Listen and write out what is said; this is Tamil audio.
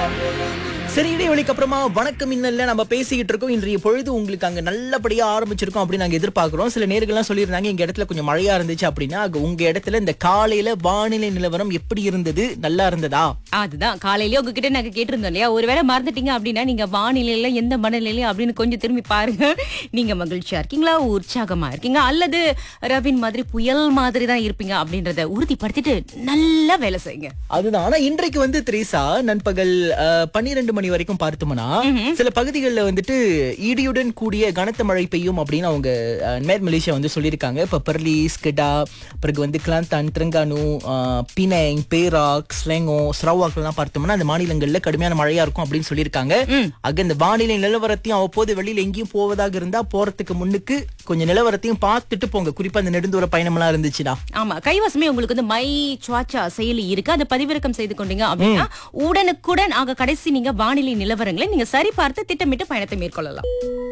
சரி இடைவெளிக்கு அப்புறமா வணக்கம் இன்னல்ல நம்ம பேசிக்கிட்டு இருக்கோம் இன்றைய பொழுது உங்களுக்கு அங்க நல்லபடியா ஆரம்பிச்சிருக்கோம் அப்படின்னு நாங்க எதிர்பார்க்கிறோம் சில நேர்கள்லாம் சொல்லியிருந்தாங்க எங்க இடத்துல கொஞ்சம் மழையா இருந்துச்சு அப்படின்னா அங்க உங்க இடத்துல இந்த காலையில வானிலை நிலவரம் எப்படி இருந்தது நல்லா இருந்ததா அதுதான் காலையிலேயே உங்ககிட்ட நாங்க கேட்டிருந்தோம் இல்லையா ஒருவேளை மறந்துட்டீங்க அப்படின்னா நீங்க வானிலையில எந்த மனநிலையில அப்படின்னு கொஞ்சம் திரும்பி பாருங்க நீங்க மகிழ்ச்சியா இருக்கீங்களா உற்சாகமா இருக்கீங்க அல்லது ரவின் மாதிரி புயல் மாதிரி தான் இருப்பீங்க அப்படின்றத உறுதிப்படுத்திட்டு நல்லா வேலை செய்யுங்க அதுதான் ஆனா இன்றைக்கு வந்து திரேசா நண்பகல் பன்னிரெண்டு மணி வரைக்கும் பார்த்தோம்னா சில பகுதிகளில் வந்துட்டு இடியுடன் கூடிய கனத்த மழை பெய்யும் அப்படின்னு அவங்க அஹ், மேல் மலேசியா வந்து சொல்லியிருக்காங்க இப்ப பர்லி ஸ்கெடா பிறகு வந்து கிளாந்தான் திரங்கானு அஹ், பினங் பேராக் ஸ்லெங்கோ ஸ்ரவாக்லாம் பார்த்தோம்னா அந்த மாநிலங்கள்ல கடுமையான மழையா இருக்கும் அப்படின்னு சொல்லியிருக்காங்க அங்க இந்த வானிலை நிலவரத்தையும் அவ்வப்போது வெளியில எங்கேயும் போவதாக இருந்தா போறதுக்கு முன்னுக்கு கொஞ்சம் நிலவரத்தையும் பார்த்துட்டு போங்க குறிப்பா அந்த நெடுந்தூர பயணம்லாம் இருந்துச்சுன்னா ஆமா கைவசமே உங்களுக்கு வந்து மை சுவாச்சா செயலி இருக்கு அதை பதிவிறக்கம் செய்து கொண்டீங்க அப்படின்னா உடனுக்குடன் ஆக கடைசி நீங்க வானிலை நிலவரங்களை நீங்க சரி பார்த்து திட்டமிட்டு பயணத்தை மேற்கொள்ளலாம்